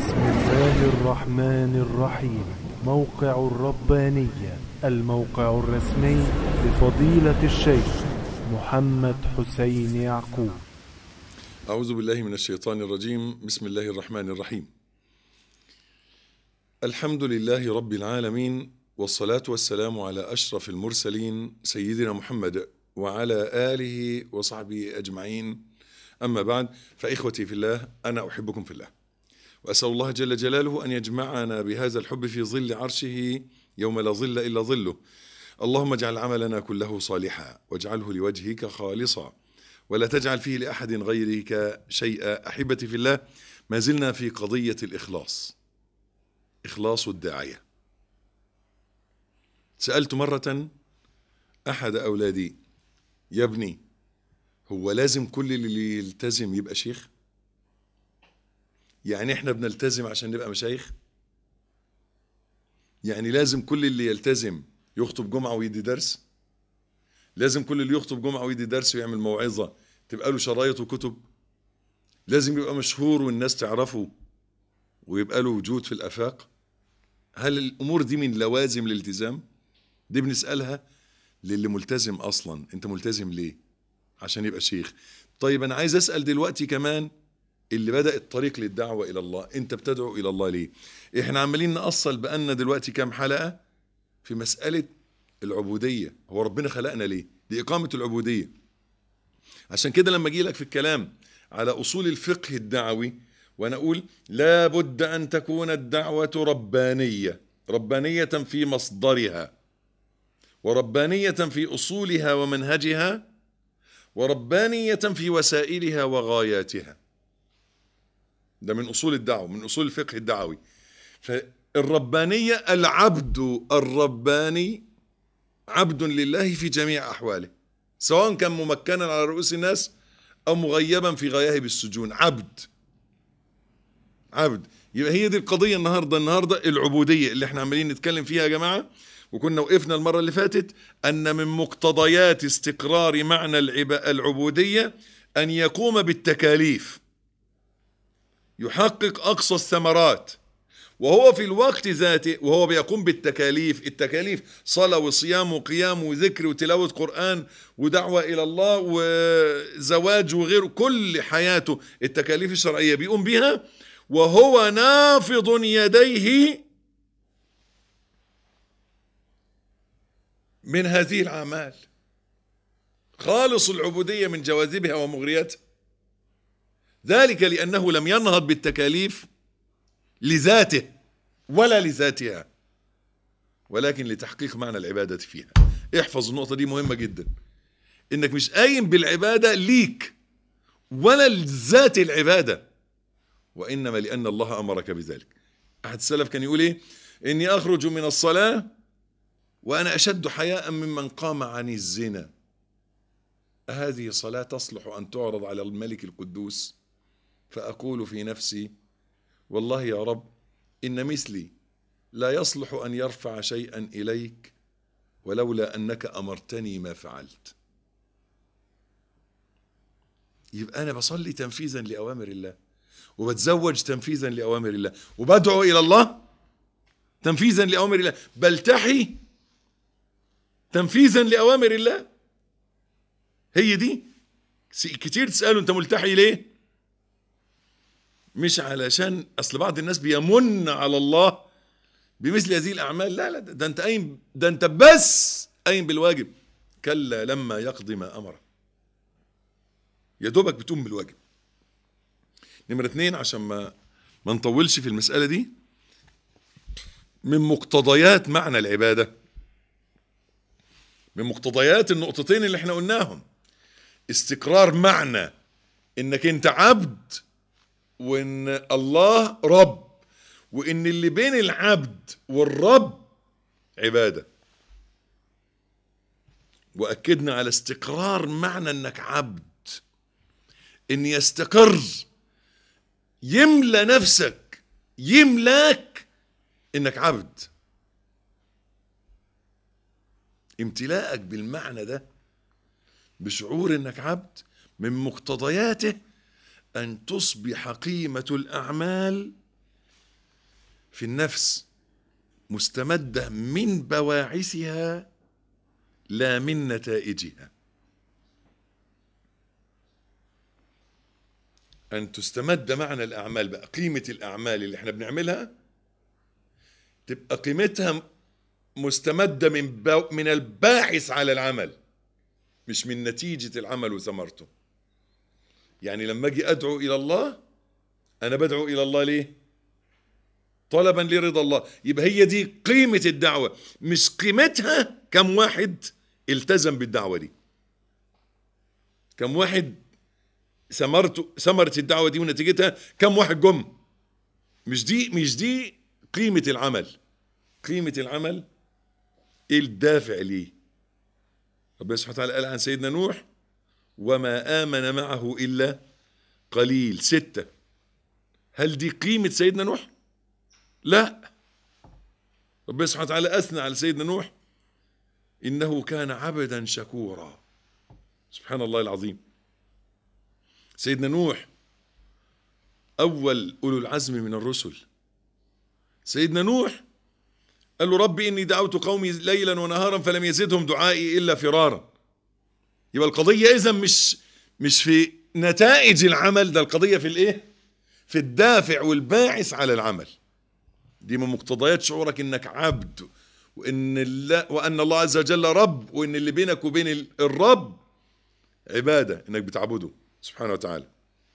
بسم الله الرحمن الرحيم موقع الربانية الموقع الرسمي لفضيلة الشيخ محمد حسين يعقوب أعوذ بالله من الشيطان الرجيم بسم الله الرحمن الرحيم الحمد لله رب العالمين والصلاة والسلام على أشرف المرسلين سيدنا محمد وعلى آله وصحبه أجمعين أما بعد فإخوتي في الله أنا أحبكم في الله وأسأل الله جل جلاله أن يجمعنا بهذا الحب في ظل عرشه يوم لا ظل إلا ظله اللهم اجعل عملنا كله صالحا واجعله لوجهك خالصا ولا تجعل فيه لأحد غيرك شيئا أحبتي في الله ما زلنا في قضية الإخلاص إخلاص الداعية سألت مرة أحد أولادي يا ابني هو لازم كل اللي يلتزم يبقى شيخ يعني احنا بنلتزم عشان نبقى مشايخ يعني لازم كل اللي يلتزم يخطب جمعة ويدي درس لازم كل اللي يخطب جمعة ويدي درس ويعمل موعظة تبقى له شرايط وكتب لازم يبقى مشهور والناس تعرفه ويبقى له وجود في الآفاق هل الأمور دي من لوازم الالتزام دي بنسألها للي ملتزم أصلا أنت ملتزم ليه عشان يبقى شيخ طيب أنا عايز أسأل دلوقتي كمان اللي بدأ الطريق للدعوة إلى الله أنت بتدعو إلى الله ليه إحنا عمالين نأصل بأن دلوقتي كام حلقة في مسألة العبودية هو ربنا خلقنا ليه لإقامة العبودية عشان كده لما أجي لك في الكلام على أصول الفقه الدعوي وأنا أقول لا بد أن تكون الدعوة ربانية ربانية في مصدرها وربانية في أصولها ومنهجها وربانية في وسائلها وغاياتها ده من أصول الدعوة من أصول الفقه الدعوي فالربانية العبد الرباني عبد لله في جميع أحواله سواء كان ممكنا على رؤوس الناس أو مغيبا في غياهب السجون عبد عبد يبقى هي دي القضية النهاردة النهاردة العبودية اللي احنا عمالين نتكلم فيها يا جماعة وكنا وقفنا المرة اللي فاتت أن من مقتضيات استقرار معنى العبودية أن يقوم بالتكاليف يحقق أقصى الثمرات وهو في الوقت ذاته وهو بيقوم بالتكاليف التكاليف صلاة وصيام وقيام وذكر وتلاوة قرآن ودعوة إلى الله وزواج وغيره كل حياته التكاليف الشرعية بيقوم بها وهو نافض يديه من هذه الأعمال خالص العبودية من جواذبها ومغرياتها ذلك لأنه لم ينهض بالتكاليف لذاته ولا لذاتها ولكن لتحقيق معنى العبادة فيها احفظ النقطة دي مهمة جدا انك مش قايم بالعبادة ليك ولا لذات العبادة وإنما لأن الله أمرك بذلك أحد السلف كان يقول إيه إني أخرج من الصلاة وأنا أشد حياء ممن قام عن الزنا هذه صلاة تصلح أن تعرض على الملك القدوس فأقول في نفسي والله يا رب إن مثلي لا يصلح أن يرفع شيئا إليك ولولا أنك أمرتني ما فعلت يبقى أنا بصلي تنفيذا لأوامر الله وبتزوج تنفيذا لأوامر الله وبدعو إلى الله تنفيذا لأوامر الله بلتحي تنفيذا لأوامر الله هي دي كتير تسألوا أنت ملتحي ليه مش علشان أصل بعض الناس بيمن على الله بمثل هذه الأعمال لا لا ده أنت قايم ده أنت بس قايم بالواجب كلا لما يقضي ما أمره يا دوبك بتقوم بالواجب نمرة اتنين عشان ما ما نطولش في المسألة دي من مقتضيات معنى العبادة من مقتضيات النقطتين اللي احنا قلناهم استقرار معنى انك انت عبد وان الله رب وان اللي بين العبد والرب عبادة واكدنا على استقرار معنى انك عبد ان يستقر يملى نفسك يملاك انك عبد امتلاءك بالمعنى ده بشعور انك عبد من مقتضياته ان تصبح قيمه الاعمال في النفس مستمدة من بواعثها لا من نتائجها أن تستمد معنى الأعمال بقى قيمة الأعمال اللي احنا بنعملها تبقى قيمتها مستمدة من بو من الباعث على العمل مش من نتيجة العمل وثمرته يعني لما أجي أدعو إلى الله أنا بدعو إلى الله ليه؟ طلبا لرضا الله يبقى هي دي قيمة الدعوة مش قيمتها كم واحد التزم بالدعوة دي كم واحد ثمرته ثمرة الدعوة دي ونتيجتها كم واحد جم مش دي مش دي قيمة العمل قيمة العمل ايه الدافع ليه ربنا سبحانه وتعالى قال عن سيدنا نوح وما آمن معه إلا قليل ستة هل دي قيمة سيدنا نوح لا ربنا سبحانه وتعالى أثنى على سيدنا نوح إنه كان عبدا شكورا سبحان الله العظيم سيدنا نوح أول أولو العزم من الرسل سيدنا نوح قال له ربي إني دعوت قومي ليلا ونهارا فلم يزدهم دعائي إلا فرارا يبقى القضية إذا مش مش في نتائج العمل ده القضية في الإيه؟ في الدافع والباعث على العمل دي من مقتضيات شعورك إنك عبد وإن الله وأن الله عز وجل رب وإن اللي بينك وبين الرب عبادة إنك بتعبده سبحانه وتعالى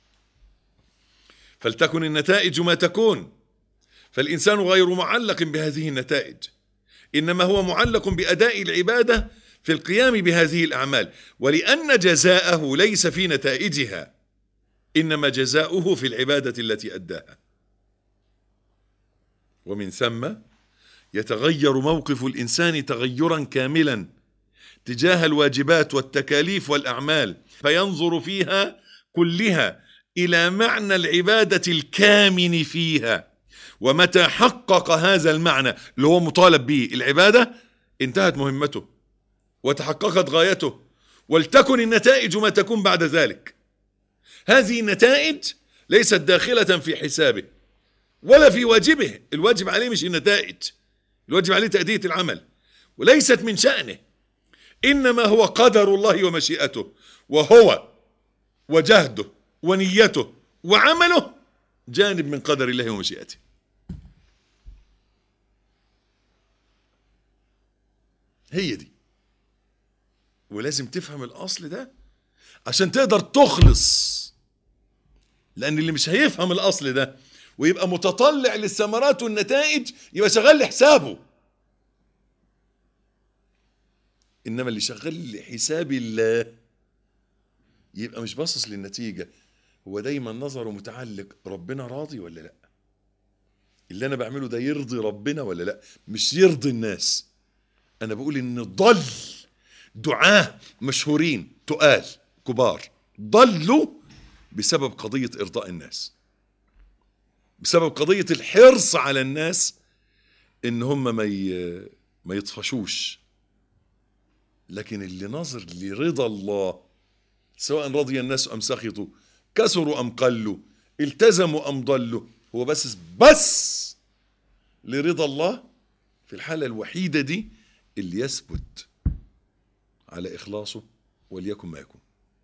فلتكن النتائج ما تكون فالإنسان غير معلق بهذه النتائج إنما هو معلق بأداء العبادة في القيام بهذه الأعمال ولأن جزاءه ليس في نتائجها إنما جزاؤه في العبادة التي أداها ومن ثم يتغير موقف الإنسان تغيرا كاملا تجاه الواجبات والتكاليف والأعمال فينظر فيها كلها إلى معنى العبادة الكامن فيها ومتى حقق هذا المعنى اللي هو مطالب به العبادة انتهت مهمته وتحققت غايته ولتكن النتائج ما تكون بعد ذلك هذه النتائج ليست داخلة في حسابه ولا في واجبه الواجب عليه مش النتائج الواجب عليه تأدية العمل وليست من شأنه إنما هو قدر الله ومشيئته وهو وجهده ونيته وعمله جانب من قدر الله ومشيئته هي دي ولازم تفهم الأصل ده عشان تقدر تخلص لأن اللي مش هيفهم الأصل ده ويبقى متطلع للثمرات والنتائج يبقى شغال لحسابه إنما اللي شغال لحساب الله يبقى مش باصص للنتيجة هو دايما نظره متعلق ربنا راضي ولا لا اللي انا بعمله ده يرضي ربنا ولا لا مش يرضي الناس انا بقول ان ضل دعاه مشهورين تقال كبار ضلوا بسبب قضية ارضاء الناس بسبب قضية الحرص على الناس ان هم ما ما يطفشوش لكن اللي نظر لرضا الله سواء رضي الناس ام سخطوا كثروا ام قلوا التزموا ام ضلوا هو بس بس لرضا الله في الحاله الوحيده دي اللي يثبت على اخلاصه وليكن ما يكون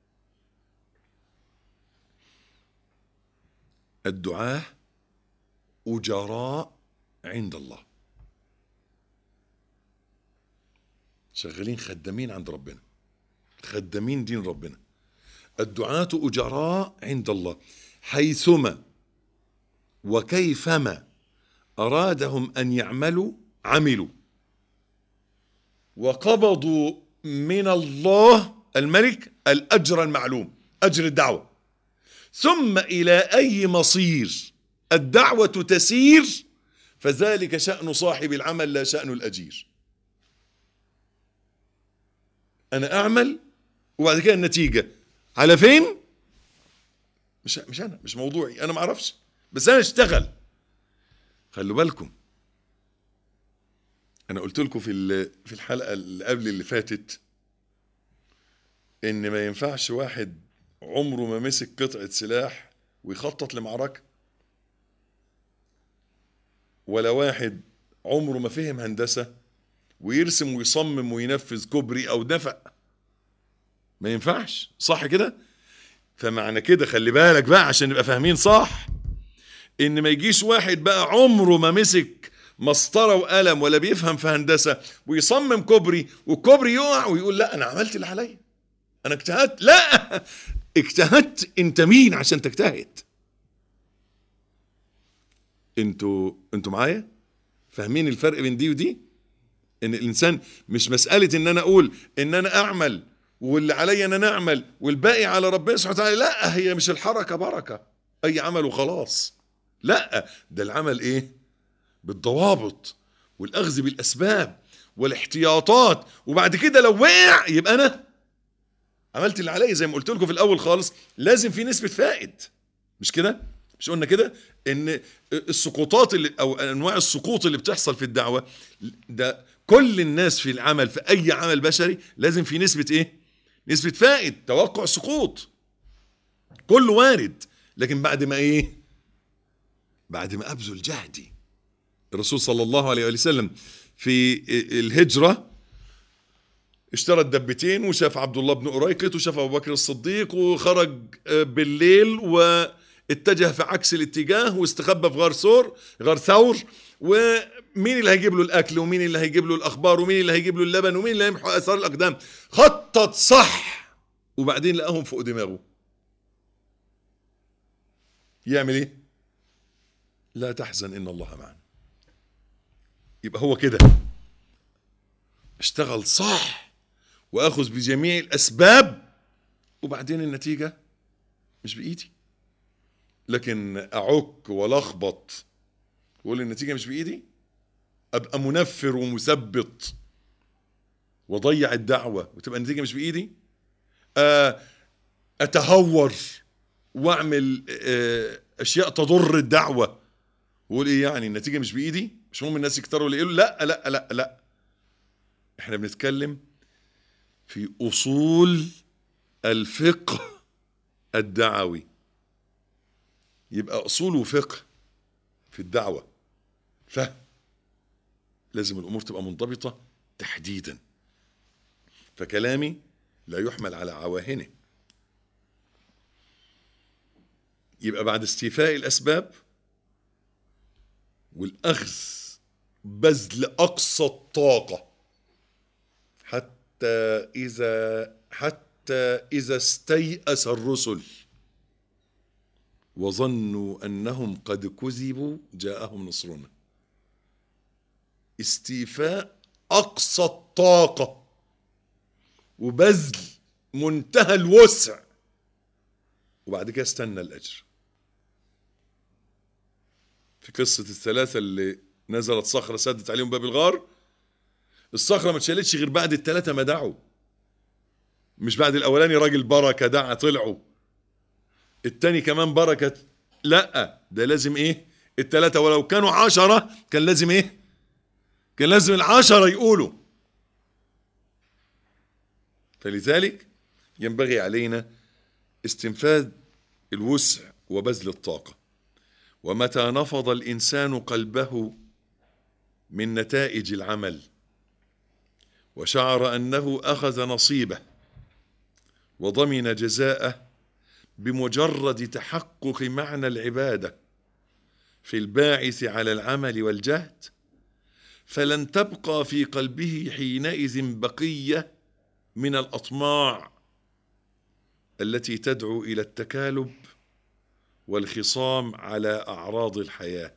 الدعاة أجراء عند الله شغالين خدامين عند ربنا خدامين دين ربنا الدعاة أجراء عند الله حيثما وكيفما أرادهم أن يعملوا عملوا وقبضوا من الله الملك الأجر المعلوم أجر الدعوة ثم إلى أي مصير الدعوة تسير فذلك شأن صاحب العمل لا شأن الأجير أنا أعمل وبعد كده النتيجة على فين مش مش انا مش موضوعي انا ما اعرفش بس انا اشتغل خلوا بالكم انا قلت لكم في في الحلقه اللي قبل اللي فاتت ان ما ينفعش واحد عمره ما مسك قطعه سلاح ويخطط لمعركه ولا واحد عمره ما فهم هندسة ويرسم ويصمم وينفذ كوبري أو نفق ما ينفعش صح كده فمعنى كده خلي بالك بقى عشان نبقى فاهمين صح ان ما يجيش واحد بقى عمره ما مسك مسطره وقلم ولا بيفهم في هندسه ويصمم كوبري والكوبري يقع ويقول لا انا عملت اللي عليا انا اجتهدت لا اجتهدت انت مين عشان تجتهد انتوا انتوا معايا فاهمين الفرق بين دي ودي ان الانسان مش مساله ان انا اقول ان انا اعمل واللي عليا ان انا اعمل والباقي على ربنا سبحانه وتعالى لا هي مش الحركه بركه اي عمل وخلاص لا ده العمل ايه بالضوابط والاخذ بالاسباب والاحتياطات وبعد كده لو وقع يبقى انا عملت اللي عليا زي ما قلت لكم في الاول خالص لازم في نسبه فائد مش كده مش قلنا كده ان السقوطات اللي او انواع السقوط اللي بتحصل في الدعوه ده كل الناس في العمل في اي عمل بشري لازم في نسبه ايه نسبه فائد توقع سقوط كله وارد لكن بعد ما ايه بعد ما ابذل جهدي الرسول صلى الله عليه وسلم في الهجره اشترى الدبتين وشاف عبد الله بن أريقط وشاف أبو بكر الصديق وخرج بالليل واتجه في عكس الاتجاه واستخبى في غار ثور غار ثور ومين اللي هيجيب له الأكل ومين اللي هيجيب له الأخبار ومين اللي هيجيب له اللبن ومين اللي هيمحو أثار الأقدام خطط صح وبعدين لقاهم فوق دماغه يعمل ايه لا تحزن ان الله معنا يبقى هو كده اشتغل صح واخذ بجميع الاسباب وبعدين النتيجه مش بايدي لكن اعك والخبط واقول النتيجه مش بايدي ابقى منفر ومثبط واضيع الدعوه وتبقى النتيجه مش بايدي اتهور واعمل اشياء تضر الدعوه واقول ايه يعني النتيجه مش بايدي مش مهم الناس يكتروا اللي يقولوا لا لا لا لا احنا بنتكلم في اصول الفقه الدعوي يبقى اصول وفقه في الدعوه فهم لازم الامور تبقى منضبطه تحديدا فكلامي لا يحمل على عواهنه يبقى بعد استيفاء الاسباب والاخذ بذل اقصى الطاقه حتى اذا حتى اذا استيأس الرسل وظنوا انهم قد كذبوا جاءهم نصرنا استيفاء اقصى الطاقه وبذل منتهى الوسع وبعد كده استنى الاجر في قصة الثلاثة اللي نزلت صخرة سدت عليهم باب الغار الصخرة ما اتشالتش غير بعد الثلاثة ما دعوا مش بعد الأولاني راجل بركة دعا طلعوا التاني كمان بركة لا ده لازم ايه الثلاثة ولو كانوا عشرة كان لازم ايه كان لازم العشرة يقولوا فلذلك ينبغي علينا استنفاذ الوسع وبذل الطاقه ومتى نفض الانسان قلبه من نتائج العمل وشعر انه اخذ نصيبه وضمن جزاءه بمجرد تحقق معنى العباده في الباعث على العمل والجهد فلن تبقى في قلبه حينئذ بقيه من الاطماع التي تدعو الى التكالب والخصام على اعراض الحياه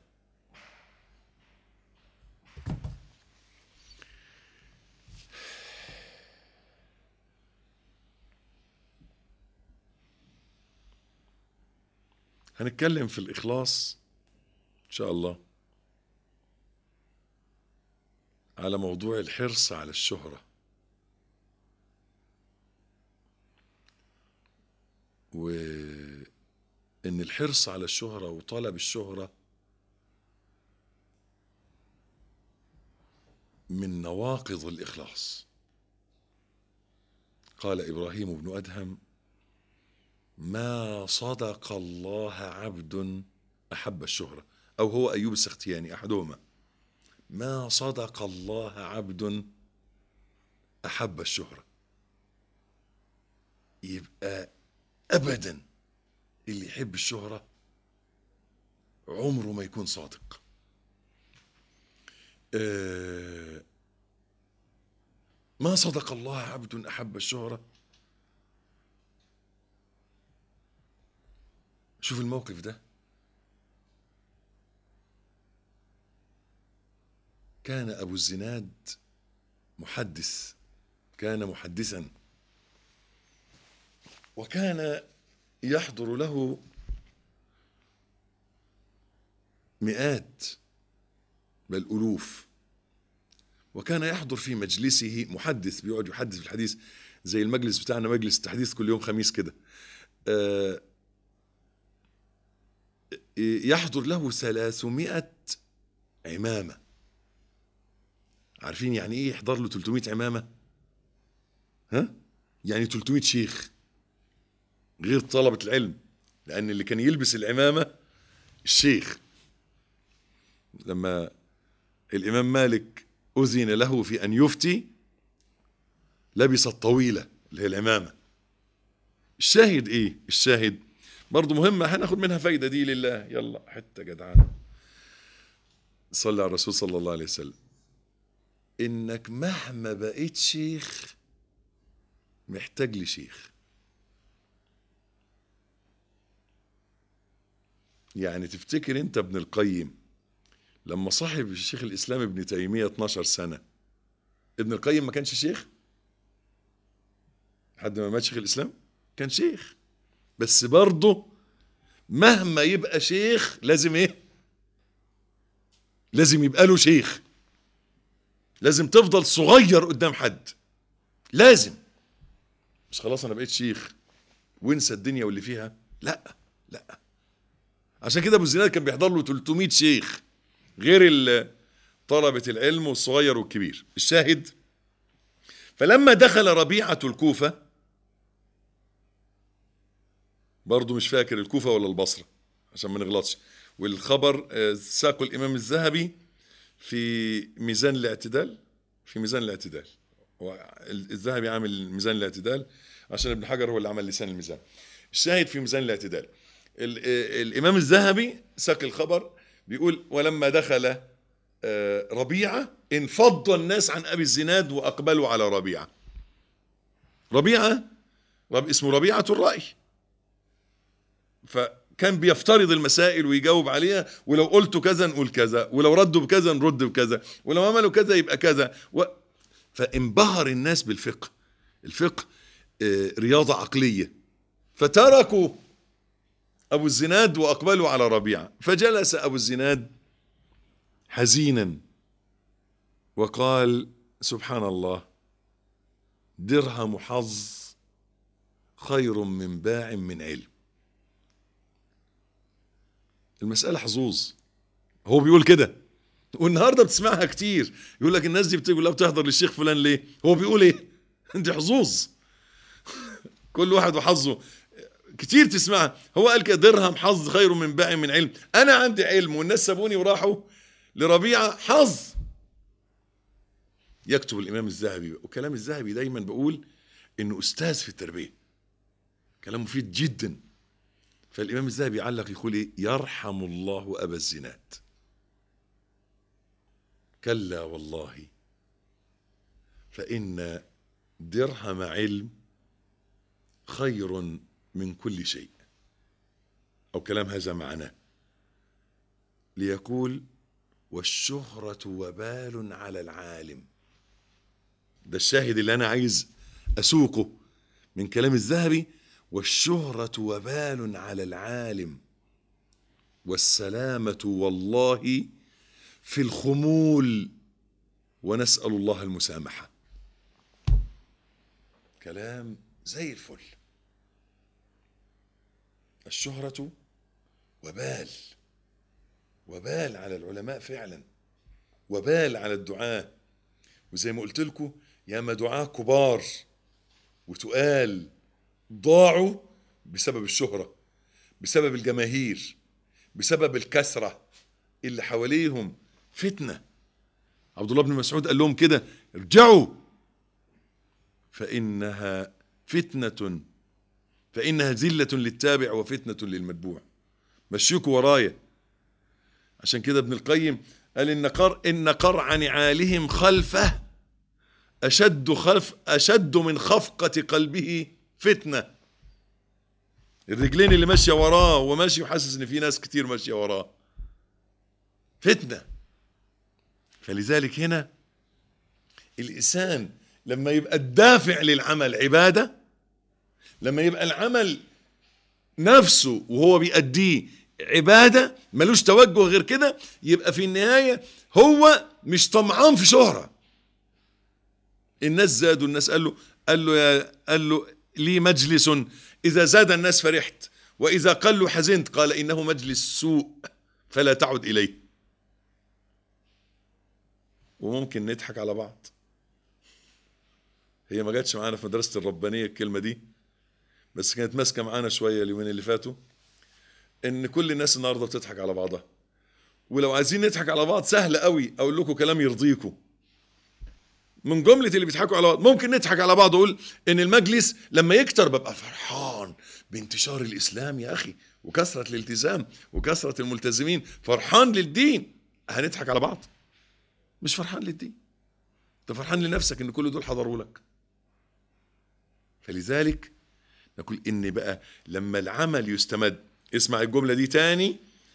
هنتكلم في الاخلاص ان شاء الله على موضوع الحرص على الشهره وإن الحرص على الشهرة وطلب الشهرة من نواقض الإخلاص قال إبراهيم بن أدهم ما صدق الله عبد أحب الشهرة أو هو أيوب السختياني أحدهما ما صدق الله عبد أحب الشهرة يبقى أبدا اللي يحب الشهرة عمره ما يكون صادق آه، ما صدق الله عبد أحب الشهرة شوف الموقف ده كان أبو الزناد محدث كان محدثا وكان يحضر له مئات بل ألوف وكان يحضر في مجلسه محدث بيقعد يحدث في الحديث زي المجلس بتاعنا مجلس التحديث كل يوم خميس كده آه، يحضر له ثلاثمائة عمامة عارفين يعني ايه يحضر له 300 عمامة ها يعني 300 شيخ غير طلبة العلم لأن اللي كان يلبس العمامة الشيخ لما الإمام مالك أذن له في أن يفتي لبس الطويلة اللي هي العمامة الشاهد إيه الشاهد برضو مهمة هناخد منها فايدة دي لله يلا حتى جدعانة صلى على الرسول صلى الله عليه وسلم إنك مهما بقيت شيخ محتاج لشيخ يعني تفتكر انت ابن القيم لما صاحب الشيخ الاسلام ابن تيميه 12 سنه ابن القيم ما كانش شيخ لحد ما مات شيخ الاسلام كان شيخ بس برضه مهما يبقى شيخ لازم ايه لازم يبقى له شيخ لازم تفضل صغير قدام حد لازم مش خلاص انا بقيت شيخ وانسى الدنيا واللي فيها لا لا عشان كده ابو الزناد كان بيحضر له 300 شيخ غير ال- طلبة العلم والصغير والكبير الشاهد فلما دخل ربيعة الكوفة برضه مش فاكر الكوفة ولا البصرة عشان ما نغلطش والخبر آه، ساقه الإمام الذهبي في ميزان الاعتدال في ميزان الاعتدال هو الذهبي عامل ميزان الاعتدال عشان ابن حجر هو اللي عمل لسان الميزان الشاهد في ميزان الاعتدال ال- آه، الإمام الذهبي ساق الخبر بيقول ولما دخل آه، ربيعة انفض الناس عن أبي الزناد وأقبلوا على ربيعة ربيعة رب اسمه ربيعة الرأي فكان بيفترض المسائل ويجاوب عليها ولو قلت كذا نقول كذا ولو ردوا بكذا نرد بكذا ولو عملوا كذا يبقى كذا و... فانبهر الناس بالفقه الفقه آه، رياضة عقلية فتركوا أبو الزناد وأقبلوا على ربيعة فجلس أبو الزناد حزينا وقال سبحان الله درهم حظ خير من باع من علم المسألة حظوظ هو بيقول كده والنهارده بتسمعها كتير يقول لك الناس دي بتقول لا بتحضر للشيخ فلان ليه هو بيقول ايه دي حظوظ كل واحد وحظه كتير تسمعها هو قال كده درهم حظ خير من باع من علم انا عندي علم والناس سابوني وراحوا لربيعه حظ يكتب الامام الذهبي وكلام الذهبي دايما بقول انه استاذ في التربيه كلام مفيد جدا فالامام الذهبي يعلق يقول ايه يرحم الله ابا الزناد كلا والله فان درهم علم خير من كل شيء او كلام هذا معناه ليقول والشهرة وبال على العالم ده الشاهد اللي أنا عايز أسوقه من كلام الذهبي والشهرة وبال على العالم والسلامة والله في الخمول ونسأل الله المسامحة كلام زي الفل الشهرة وبال وبال على العلماء فعلا وبال على الدعاة وزي ما قلت لكم ياما دعاة كبار وتقال ضاعوا بسبب الشهرة بسبب الجماهير بسبب الكثرة اللي حواليهم فتنة عبد الله بن مسعود قال لهم كده ارجعوا فإنها فتنة فإنها ذلة للتابع وفتنة للمتبوع مشيكوا ورايا عشان كده ابن القيم قال إن قر إن قرع نعالهم خلفه أشد خلف أشد من خفقة قلبه فتنة الرجلين اللي ماشية وراه وماشي وحاسس إن في ناس كتير ماشية وراه فتنة فلذلك هنا الإنسان لما يبقى الدافع للعمل عبادة لما يبقى العمل نفسه وهو بيأديه عبادة ملوش توجه غير كده يبقى في النهاية هو مش طمعان في شهرة الناس زادوا الناس قال له قال له يا قال له لي مجلس إذا زاد الناس فرحت وإذا قلوا حزنت قال إنه مجلس سوء فلا تعد إليه وممكن نضحك على بعض هي ما جاتش معانا في مدرسة الربانية الكلمة دي بس كانت ماسكة معانا شوية اليومين اللي فاتوا إن كل الناس النهاردة بتضحك على بعضها ولو عايزين نضحك على بعض سهل قوي أقول لكم كلام يرضيكم من جملة اللي بيضحكوا على بعض ممكن نضحك على بعض وأقول إن المجلس لما يكتر ببقى فرحان بانتشار الإسلام يا أخي وكثرة الالتزام وكثرة الملتزمين فرحان للدين هنضحك على بعض مش فرحان للدين انت فرحان لنفسك ان كل دول حضروا لك فلذلك نقول ان بقى لما العمل يستمد اسمع الجمله دي تاني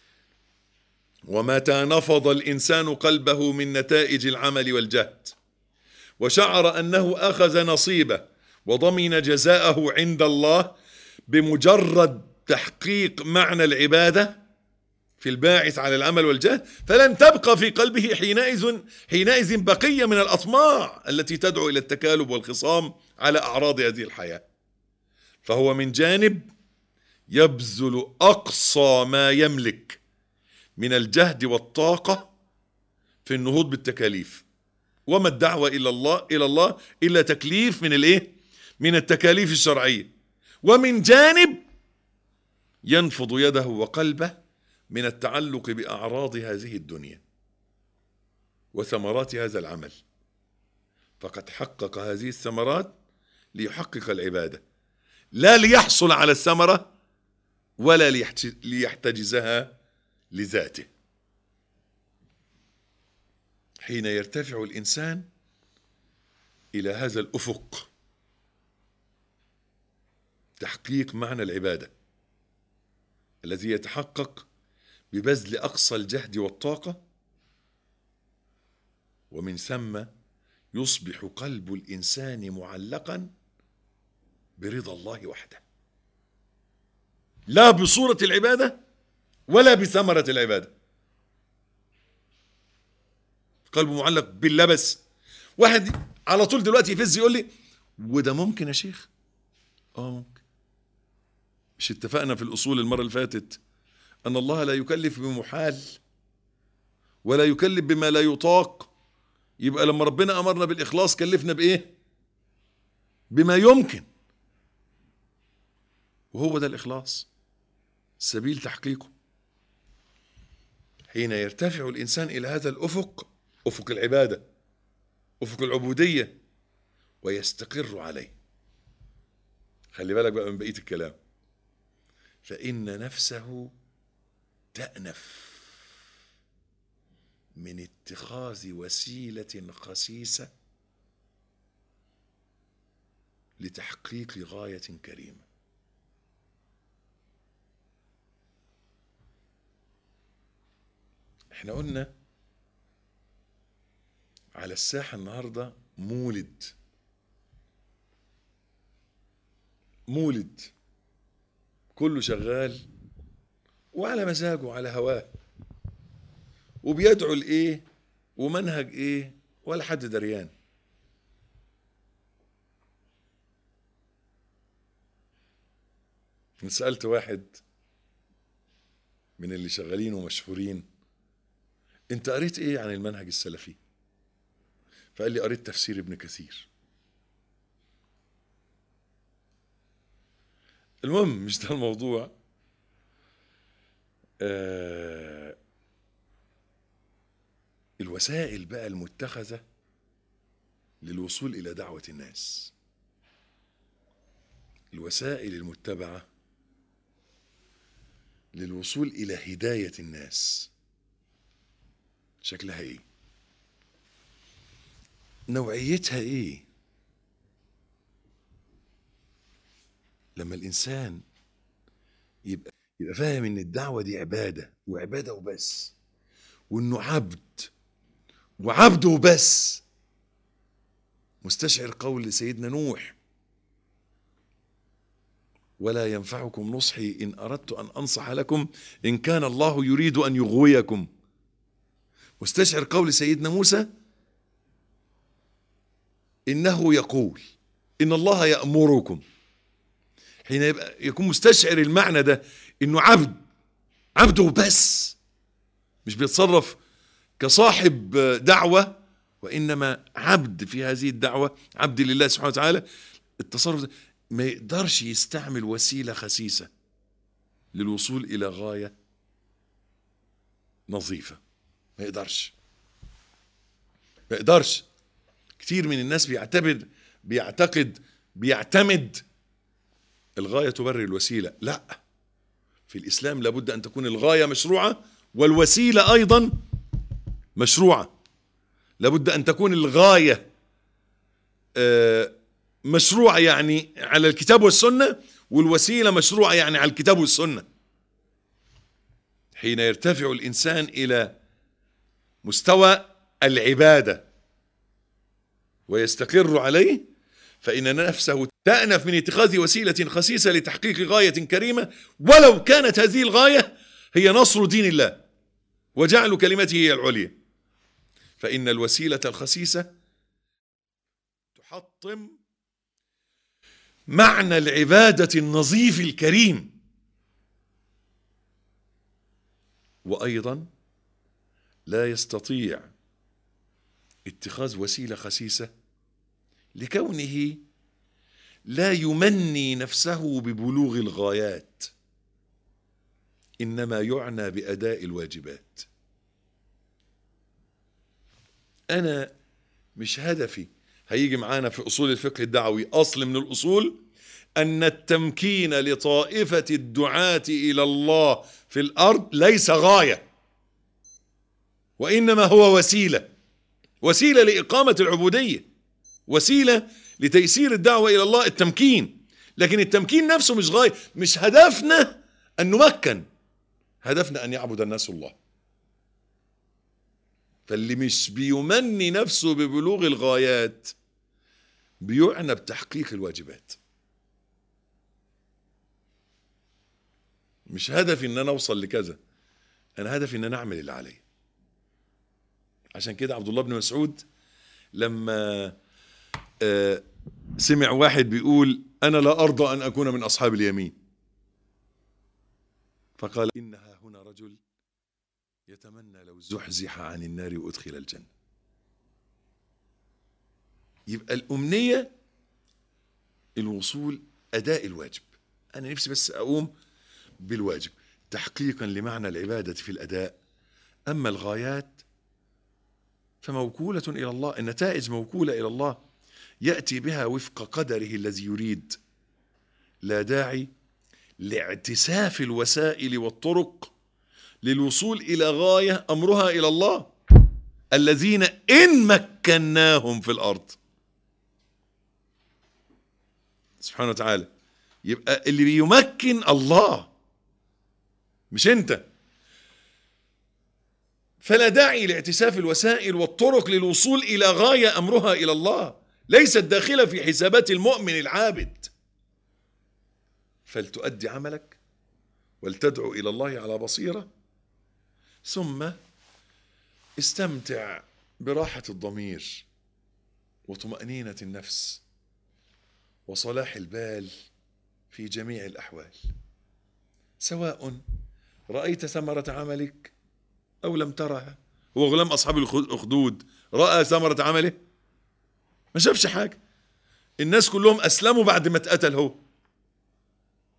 ومتى نفض الانسان قلبه من نتائج العمل والجهد وشعر انه اخذ نصيبه وضمن جزاءه عند الله بمجرد تحقيق معنى العباده في الباعث على العمل والجهد فلن تبقى في قلبه حينئذ حينئذ بقية من الأطماع التي تدعو إلى التكالب والخصام على أعراض هذه الحياة فهو من جانب يبذل أقصى ما يملك من الجهد والطاقة في النهوض بالتكاليف وما الدعوة إلى الله إلى الله إلا تكليف من الإيه؟ من التكاليف الشرعية ومن جانب ينفض يده وقلبه من التعلق باعراض هذه الدنيا وثمرات هذا العمل فقد حقق هذه الثمرات ليحقق العباده لا ليحصل على الثمره ولا ليحتجزها لذاته حين يرتفع الانسان الى هذا الافق تحقيق معنى العباده الذي يتحقق ببذل اقصى الجهد والطاقه ومن ثم يصبح قلب الانسان معلقا برضا الله وحده لا بصوره العباده ولا بثمره العباده قلبه معلق باللبس واحد على طول دلوقتي يفز يقول لي وده ممكن يا شيخ اه ممكن مش اتفقنا في الاصول المره اللي فاتت أن الله لا يكلف بمحال ولا يكلف بما لا يطاق يبقى لما ربنا أمرنا بالإخلاص كلفنا بإيه بما يمكن وهو ده الإخلاص سبيل تحقيقه حين يرتفع الإنسان إلى هذا الأفق أفق العبادة أفق العبودية ويستقر عليه خلي بالك بقى من بقية الكلام فإن نفسه تأنف من اتخاذ وسيلة خسيسة لتحقيق غاية كريمة احنا قلنا على الساحة النهاردة مولد مولد كله شغال وعلى مزاجه على هواه وبيدعو لايه ومنهج ايه ولا حد دريان سألت واحد من اللي شغالين ومشهورين انت قريت ايه عن المنهج السلفي فقال لي قريت تفسير ابن كثير المهم مش ده الموضوع آه الوسائل بقى المتخذة للوصول إلى دعوة الناس الوسائل المتبعة للوصول إلى هداية الناس شكلها إيه نوعيتها إيه لما الإنسان يبقى يبقى فاهم إن الدعوة دي عبادة وعبادة وبس وإنه عبد وعبد وبس مستشعر قول سيدنا نوح ولا ينفعكم نصحي إن أردت أن أنصح لكم إن كان الله يريد أن يغويكم مستشعر قول سيدنا موسى إنه يقول إن الله يأمركم حين يبقى يكون مستشعر المعنى ده إنه عبد عبده بس مش بيتصرف كصاحب دعوة وإنما عبد في هذه الدعوة عبد لله سبحانه وتعالى التصرف ده ما يقدرش يستعمل وسيلة خسيسة للوصول إلى غاية نظيفة ما يقدرش ما يقدرش كتير من الناس بيعتبر بيعتقد بيعتمد الغاية تبرر الوسيلة لا في الإسلام لابد أن تكون الغاية مشروعة والوسيلة أيضا مشروعة لابد أن تكون الغاية آه مشروعة يعني على الكتاب والسنة والوسيلة مشروعة يعني على الكتاب والسنة حين يرتفع الإنسان إلى مستوى العبادة ويستقر عليه فإن نفسه تأنف من اتخاذ وسيلة خسيسة لتحقيق غاية كريمة ولو كانت هذه الغاية هي نصر دين الله وجعل كلمته هي العليا فإن الوسيلة الخسيسة تحطم معنى العبادة النظيف الكريم وأيضا لا يستطيع اتخاذ وسيلة خسيسة لكونه لا يمني نفسه ببلوغ الغايات إنما يعنى بأداء الواجبات أنا مش هدفي هيجي معانا في أصول الفقه الدعوي أصل من الأصول أن التمكين لطائفة الدعاة إلى الله في الأرض ليس غاية وإنما هو وسيلة وسيلة لإقامة العبودية وسيلة لتيسير الدعوة إلى الله التمكين لكن التمكين نفسه مش غاية مش هدفنا أن نمكن هدفنا أن يعبد الناس الله فاللي مش بيمني نفسه ببلوغ الغايات بيعنى بتحقيق الواجبات مش هدفي ان انا اوصل لكذا انا هدفي ان انا اعمل اللي عليا عشان كده عبد الله بن مسعود لما آه سمع واحد بيقول انا لا ارضى ان اكون من اصحاب اليمين فقال انها هنا رجل يتمنى لو زحزح عن النار وادخل الجنه يبقى الامنيه الوصول اداء الواجب انا نفسي بس اقوم بالواجب تحقيقا لمعنى العباده في الاداء اما الغايات فموكوله الى الله النتائج موكوله الى الله ياتي بها وفق قدره الذي يريد لا داعي لاعتساف الوسائل والطرق للوصول الى غايه امرها الى الله الذين ان مكناهم في الارض سبحانه وتعالى يبقى اللي بيمكن الله مش انت فلا داعي لاعتساف الوسائل والطرق للوصول الى غايه امرها الى الله ليست داخله في حسابات المؤمن العابد فلتؤدي عملك ولتدعو الى الله على بصيره ثم استمتع براحه الضمير وطمانينه النفس وصلاح البال في جميع الاحوال سواء رايت ثمره عملك او لم ترها هو غلام اصحاب الاخدود راى ثمره عمله ما شافش حاجه الناس كلهم اسلموا بعد ما اتقتل هو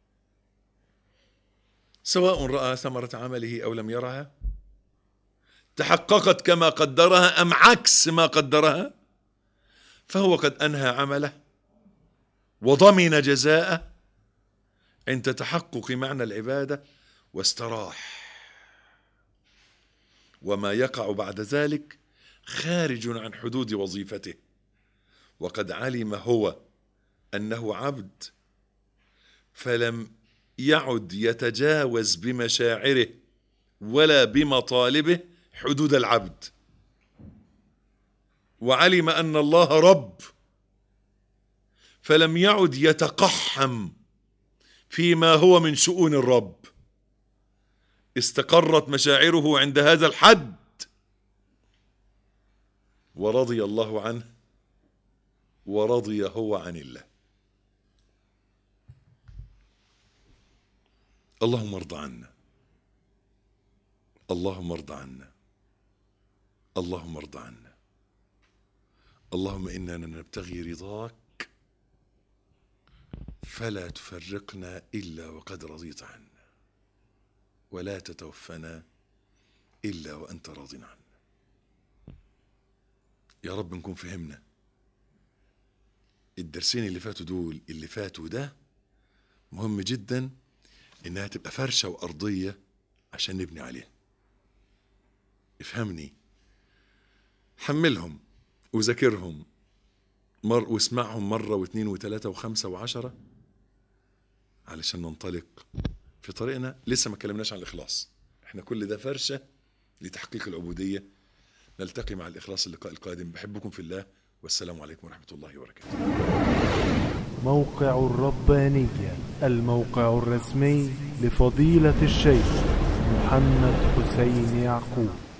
سواء راى ثمره عمله او لم يرها تحققت كما قدرها أم عكس ما قدرها فهو قد أنهى عمله وضمن جزاءه عند تحقق معنى العبادة واستراح وما يقع بعد ذلك خارج عن حدود وظيفته وقد علم هو أنه عبد فلم يعد يتجاوز بمشاعره ولا بمطالبه حدود العبد وعلم ان الله رب فلم يعد يتقحم فيما هو من شؤون الرب استقرت مشاعره عند هذا الحد ورضي الله عنه ورضي هو عن الله اللهم ارض عنا اللهم ارض عنا اللهم ارض عنا اللهم انا نبتغي رضاك فلا تفرقنا الا وقد رضيت عنا ولا تتوفنا الا وانت راض عنا يا رب نكون فهمنا الدرسين اللي فاتوا دول اللي فاتوا ده مهم جدا انها تبقى فرشه وارضيه عشان نبني عليها افهمني حملهم وذاكرهم مر واسمعهم مرة واثنين وثلاثة وخمسة وعشرة علشان ننطلق في طريقنا لسه ما اتكلمناش عن الإخلاص احنا كل ده فرشة لتحقيق العبودية نلتقي مع الإخلاص اللقاء القادم بحبكم في الله والسلام عليكم ورحمة الله وبركاته موقع الربانية الموقع الرسمي لفضيلة الشيخ محمد حسين يعقوب